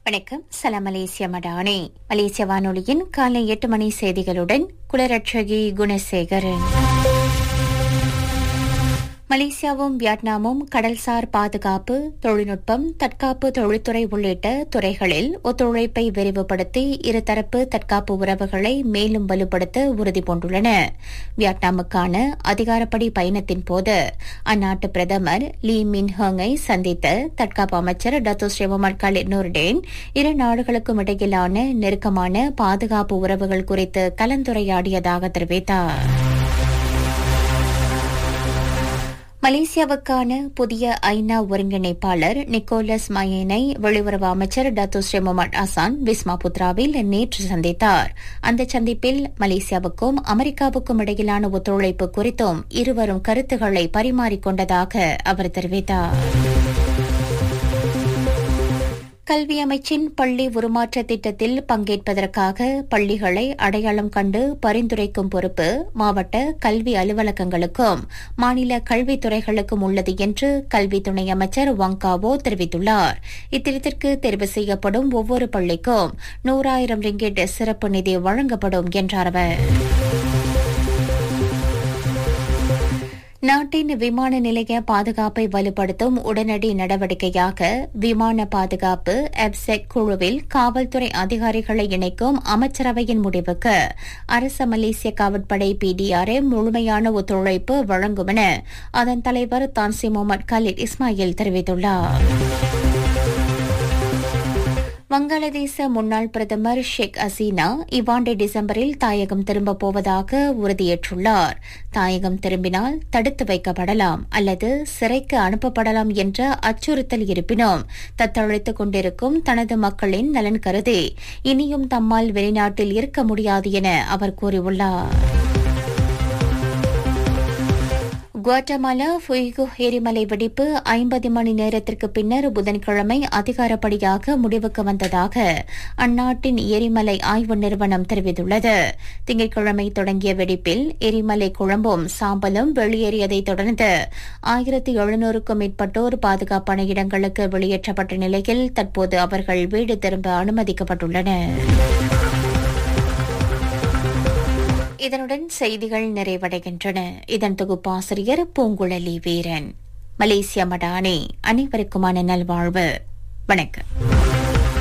வணக்கம் சலாம் மலேசிய மடானே மலேசிய வானொலியின் காலை எட்டு மணி செய்திகளுடன் குலரட்சகி குணசேகரன் மலேசியாவும் வியட்நாமும் கடல்சார் பாதுகாப்பு தொழில்நுட்பம் தற்காப்பு தொழில்துறை உள்ளிட்ட துறைகளில் ஒத்துழைப்பை விரிவுபடுத்தி இருதரப்பு தற்காப்பு உறவுகளை மேலும் வலுப்படுத்த உறுதி பூண்டுள்ளன வியட்நாமுக்கான அதிகாரப்படி பயணத்தின் போது அந்நாட்டு பிரதமர் லீ மின் ஹங்கை சந்தித்த தற்காப்பு அமைச்சர் டத்து ஸ்ரீமமன் கலிட் நூர்டேன் இரு நாடுகளுக்கும் இடையிலான நெருக்கமான பாதுகாப்பு உறவுகள் குறித்து கலந்துரையாடியதாக தெரிவித்தார் மலேசியாவுக்கான புதிய ஐநா ஒருங்கிணைப்பாளர் நிக்கோலஸ் மயனை வெளியுறவு அமைச்சர் Datuk Sri Mohamad Hasan Wisma புத்ராவில் நேற்று சந்தித்தார் அந்த சந்திப்பில் மலேசியாவுக்கும் அமெரிக்காவுக்கும் இடையிலான ஒத்துழைப்பு குறித்தும் இருவரும் கருத்துக்களை பரிமாறிக்கொண்டதாக அவர் தெரிவித்தார் கல்வி அமைச்சின் பள்ளி உருமாற்ற திட்டத்தில் பங்கேற்பதற்காக பள்ளிகளை அடையாளம் கண்டு பரிந்துரைக்கும் பொறுப்பு மாவட்ட கல்வி அலுவலகங்களுக்கும் மாநில கல்வித்துறைகளுக்கும் உள்ளது என்று கல்வி துணை அமைச்சர் வங்காவோ தெரிவித்துள்ளார் இத்திட்டத்திற்கு தெரிவு செய்யப்படும் ஒவ்வொரு பள்ளிக்கும் நூறாயிரம் ரிங்கெட் சிறப்பு நிதி வழங்கப்படும் என்றார் அவர் நாட்டின் விமான நிலைய பாதுகாப்பை வலுப்படுத்தும் உடனடி நடவடிக்கையாக விமான பாதுகாப்பு எப்செக் குழுவில் காவல்துறை அதிகாரிகளை இணைக்கும் அமைச்சரவையின் முடிவுக்கு அரச மலேசிய காவற்படை பிடிஆர்ஏ முழுமையான ஒத்துழைப்பு வழங்கும் என அதன் தலைவர் தான்சி முகமது கலீல் இஸ்மாயில் தெரிவித்துள்ளார் வங்காளதேச முன்னாள் பிரதமர் ஷேக் ஹசீனா இவ்வாண்டு டிசம்பரில் தாயகம் திரும்பப் போவதாக உறுதியேற்றுள்ளார் தாயகம் திரும்பினால் தடுத்து வைக்கப்படலாம் அல்லது சிறைக்கு அனுப்பப்படலாம் என்ற அச்சுறுத்தல் இருப்பினும் தத்தளித்துக் கொண்டிருக்கும் தனது மக்களின் நலன் கருதி இனியும் தம்மால் வெளிநாட்டில் இருக்க முடியாது என அவர் கூறியுள்ளார் குவாட்டமாலா ஃபுய்கு எரிமலை வெடிப்பு ஐம்பது மணி நேரத்திற்கு பின்னர் புதன்கிழமை அதிகாரப்படியாக முடிவுக்கு வந்ததாக அந்நாட்டின் எரிமலை ஆய்வு நிறுவனம் தெரிவித்துள்ளது திங்கட்கிழமை தொடங்கிய வெடிப்பில் எரிமலை குழம்பும் சாம்பலும் வெளியேறியதைத் தொடர்ந்து ஆயிரத்தி எழுநூறுக்கும் மேற்பட்டோர் பாதுகாப்பான இடங்களுக்கு வெளியேற்றப்பட்ட நிலையில் தற்போது அவர்கள் வீடு திரும்ப அனுமதிக்கப்பட்டுள்ளனர் இதனுடன் செய்திகள் நிறைவடைகின்றன இதன் தொகுப்பாசிரியர் பூங்குழலி வீரன் மலேசிய மடானே அனைவருக்குமான நல்வாழ்வு வணக்கம்